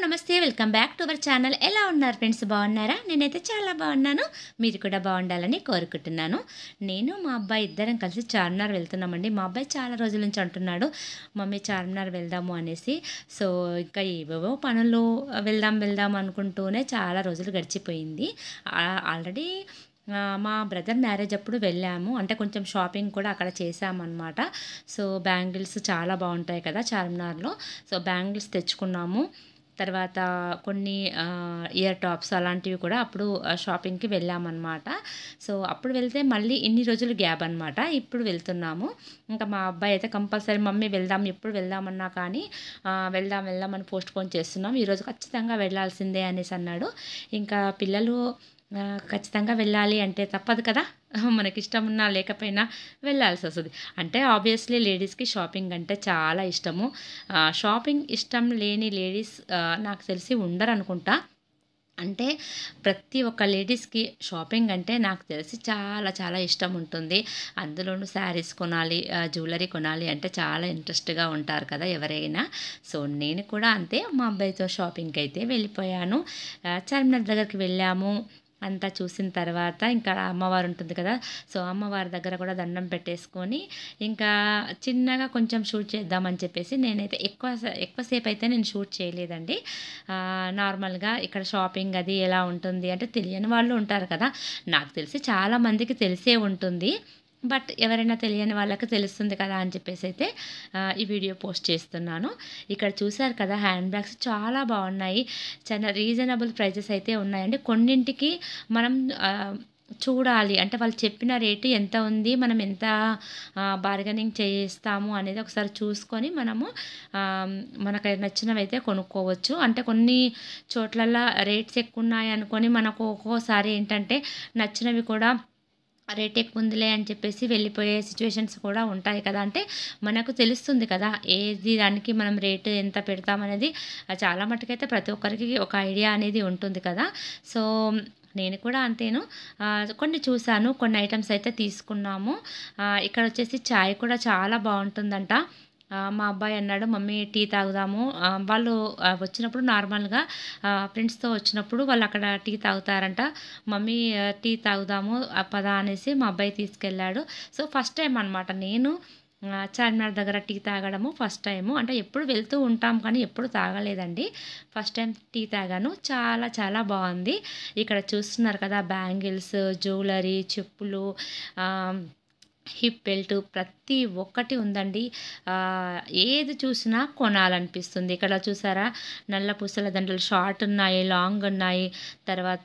నమస్తే welcome back to our channel ఎలా ఉన్నారు ఫ్రెండ్స్ బాగున్నారా నేనైతే చాలా బాగున్నాను మీరు కూడా బాగుండాలని కోరుకుంటున్నాను నేను మా అబ్బాయి ఇద్దరం కలిసి చార్మినార్ వెళ్తున్నామండి మా అబ్బాయి చాలా రోజుల నుంచి అంటున్నాడు మమ్మీ చార్మినార్ వెళ్దాము అనేసి సో ఇంకా ఏవేవో పనులు వెళ్దాం వెళ్దాం అనుకుంటూనే చాలా రోజులు గడిచిపోయింది ఆ- ఆల్రెడీ ఆ, మా బ్రదర్ మ్యారేజ్ అప్పుడు వెళ్ళాము అంటే కొంచెం షాపింగ్ కూడా అక్కడ చేసామన్నమాట సో బ్యాంగిల్స్ చాలా బాగుంటాయి కదా చార్మినార్లో సో బ్యాంగిల్స్ తెచ్చుకున్నాము తర్వాత కొన్ని ఇయర్ టాప్స్ అలాంటివి కూడా అప్పుడు ఆ, షాపింగ్కి వెళ్ళామన్నమాట సో అప్పుడు వెళ్తే మళ్ళీ ఇన్ని రోజులు గ్యాప్ అనమాట ఇప్పుడు వెళ్తున్నాము ఇంకా మా అబ్బాయి అయితే కంపల్సరీ మమ్మీ వెళ్దాం ఎప్పుడు వెళ్దామన్నా కానీ ఆ, వెళ్దాం వెళ్దాం అని పోస్ట్ పోన్ చేస్తున్నాం ఈరోజు ఖచ్చితంగా వెళ్ళాల్సిందే అనేసి అన్నాడు ఇంకా పిల్లలు ఆ, ఖచ్చితంగా వెళ్ళాలి అంటే తప్పదు కదా మనకి ఇష్టం ఉన్నా లేకపోయినా వెళ్ళాల్సి వస్తుంది అంటే ఆబ్వియస్లీ లేడీస్కి షాపింగ్ అంటే చాలా ఇష్టము ఆ, షాపింగ్ ఇష్టం లేని లేడీస్ ఆ, నాకు తెలిసి ఉండరు అనుకుంటా అంటే ప్రతి ఒక్క లేడీస్కి షాపింగ్ అంటే నాకు తెలిసి చాలా చాలా ఇష్టం ఉంటుంది అందులోనూ శారీస్ కొనాలి ఆ, జ్యువెలరీ కొనాలి అంటే చాలా ఇంట్రెస్ట్గా ఉంటారు కదా ఎవరైనా సో నేను కూడా అంతే మా అబ్బాయితో షాపింగ్కి అయితే వెళ్ళిపోయాను ఆ, చార్మినార్ దగ్గరికి వెళ్ళాము అంతా చూసిన తర్వాత ఇంకా అమ్మవారు ఉంటుంది కదా సో అమ్మవారి దగ్గర కూడా దండం పెట్టేసుకొని ఇంకా చిన్నగా కొంచెం షూట్ చేద్దామని చెప్పేసి నేనైతే ఎక్కువ సే- ఎక్కువసేపు అయితే నేను షూట్ చేయలేదండి ఆ, నార్మల్గా ఇక్కడ షాపింగ్ అది ఎలా ఉంటుంది అంటే తెలియని వాళ్ళు ఉంటారు కదా నాకు తెలిసి చాలా మందికి తెలిసే ఉంటుంది బట్ ఎవరైనా తెలియని వాళ్ళకి తెలుస్తుంది కదా అని చెప్పేసి అయితే ఆ, ఈ వీడియో పోస్ట్ చేస్తున్నాను ఇక్కడ చూసారు కదా హ్యాండ్ బ్యాగ్స్ చాలా బాగున్నాయి చాలా రీజనబుల్ ప్రైజెస్ అయితే ఉన్నాయండి కొన్నింటికి మనం ఆ, చూడాలి అంటే వాళ్ళు చెప్పిన రేటు ఎంత ఉంది మనం ఎంత బార్గెనింగ్ చేస్తాము అనేది ఒకసారి చూసుకొని మనము ఆ, మనకు నచ్చినవి అయితే కొనుక్కోవచ్చు అంటే కొన్ని చోట్లల్లో రేట్స్ ఎక్కువ ఉన్నాయి అనుకొని మనకు ఒక్కోసారి ఏంటంటే నచ్చినవి కూడా రేట్ ఎక్కువ ఉందిలే అని చెప్పేసి వెళ్ళిపోయే సిచ్యువేషన్స్ కూడా ఉంటాయి కదా అంటే మనకు తెలుస్తుంది కదా ఏది దానికి మనం రేటు ఎంత పెడతామనేది ఆ, చాలా మటుకైతే ప్రతి ఒక్కరికి ఒక ఐడియా అనేది ఉంటుంది కదా సో నేను కూడా అంతేను ఆ, కొన్ని చూశాను కొన్ని ఐటమ్స్ అయితే తీసుకున్నాము ఆ, ఇక్కడ వచ్చేసి చాయ్ కూడా చాలా బాగుంటుందంట ఆ, మా అబ్బాయి అన్నాడు మమ్మీ టీ తాగుదాము ఆ, వాళ్ళు ఆ, వచ్చినప్పుడు నార్మల్గా ఫ్రెండ్స్తో వచ్చినప్పుడు వాళ్ళు అక్కడ టీ తాగుతారంట మమ్మీ ఆ, టీ తాగుదాము ఆ, పద అనేసి మా అబ్బాయి తీసుకెళ్ళాడు సో ఫస్ట్ టైం అనమాట నేను ఆ, చార్మినార్ దగ్గర టీ తాగడము ఫస్ట్ టైము అంటే ఎప్పుడు వెళ్తూ ఉంటాం కానీ ఎప్పుడు తాగలేదండి ఫస్ట్ టైం టీ తాగాను చాలా చాలా బాగుంది ఇక్కడ చూస్తున్నారు కదా బ్యాంగిల్స్ జ్యువెలరీ చెప్పులు ఆ, హిప్ బెల్ట్ ప్రతి ఒక్కటి ఉందండి ఆ, ఏది చూసినా కొనాలనిపిస్తుంది ఇక్కడ చూసారా నల్ల పూసల దండలు షార్ట్ ఉన్నాయి లాంగ్ ఉన్నాయి తర్వాత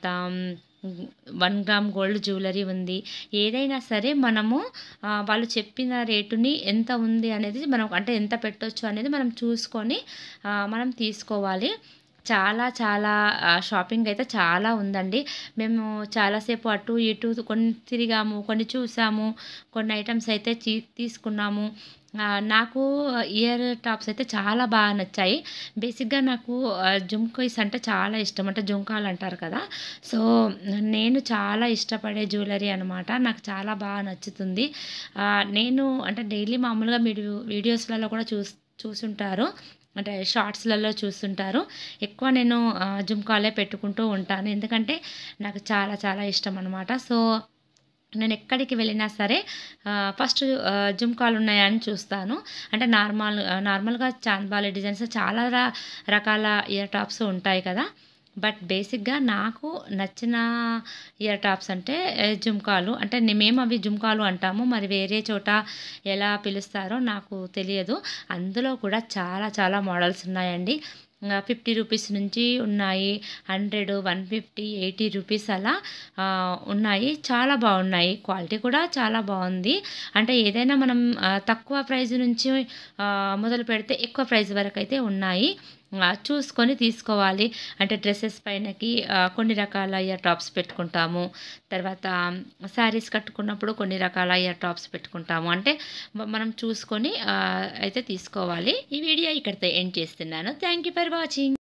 వన్ గ్రామ్ గోల్డ్ జ్యువెలరీ ఉంది ఏదైనా సరే మనము ఆ, వాళ్ళు చెప్పిన రేటుని ఎంత ఉంది అనేది మనం అంటే ఎంత పెట్టొచ్చు అనేది మనం చూసుకొని ఆ, మనం తీసుకోవాలి చాలా చాలా ఆ, షాపింగ్ అయితే చాలా ఉందండి మేము చాలాసేపు అటు ఇటు కొన్ని తిరిగాము కొన్ని చూసాము కొన్ని ఐటమ్స్ అయితే చీ- తీసుకున్నాము ఆ, నాకు ఇయర్ టాప్స్ అయితే చాలా బాగా నచ్చాయి బేసిక్గా నాకు ఆ, జుమ్కీస్ అంటే చాలా ఇష్టం అంటే జుంకాలు అంటారు కదా సో నేను చాలా ఇష్టపడే జ్యువెలరీ అనమాట నాకు చాలా బాగా నచ్చుతుంది ఆ, నేను అంటే డైలీ మామూలుగా మీరు వీడియోస్లలో కూడా చూస్ చూసుంటారు అంటే షార్ట్స్లలో చూస్తుంటారు ఎక్కువ నేను ఆ, జుమ్కాలే పెట్టుకుంటూ ఉంటాను ఎందుకంటే నాకు చాలా చాలా ఇష్టం అనమాట సో నేను ఎక్కడికి వెళ్ళినా సరే ఆ, ఫస్ట్ ఆ, జుమ్కాలు ఉన్నాయా అని చూస్తాను అంటే నార్మల్ ఆ, నార్మల్గా చాంద్బాలి డిజైన్స్ చాలా ర- రకాల ఇయర్ టాప్స్ ఉంటాయి కదా బట్ బేసిక్గా నాకు నచ్చిన ఇయర్ టాప్స్ అంటే ఏ, జుమ్కాలు అంటే నే- మేము అవి జుమ్కాలు అంటాము మరి వేరే చోట ఎలా పిలుస్తారో నాకు తెలియదు అందులో కూడా చాలా చాలా మోడల్స్ ఉన్నాయండి ఫిఫ్టీ రూపీస్ నుంచి ఉన్నాయి hundred one fifty eighty rupees అలా ఆ, ఉన్నాయి చాలా బాగున్నాయి క్వాలిటీ కూడా చాలా బాగుంది అంటే ఏదైనా మనం ఆ, తక్కువ ప్రైస్ నుంచి ఆ, మొదలు పెడితే ఎక్కువ ప్రైస్ వరకు అయితే ఉన్నాయి ఆ, చూసుకొని తీసుకోవాలి అంటే డ్రెస్సెస్ పైనకి ఆ, కొన్ని రకాల ఇయర్ టాప్స్ పెట్టుకుంటాము తర్వాత శారీస్ కట్టుకున్నప్పుడు కొన్ని రకాల ఇయర్ టాప్స్ పెట్టుకుంటాము అంటే మ- మనం చూసుకొని ఆ, అయితే తీసుకోవాలి ఈ వీడియో ఇక్కడితో ఎండ్ చేస్తున్నాను థ్యాంక్ యూ ఫర్ వాచింగ్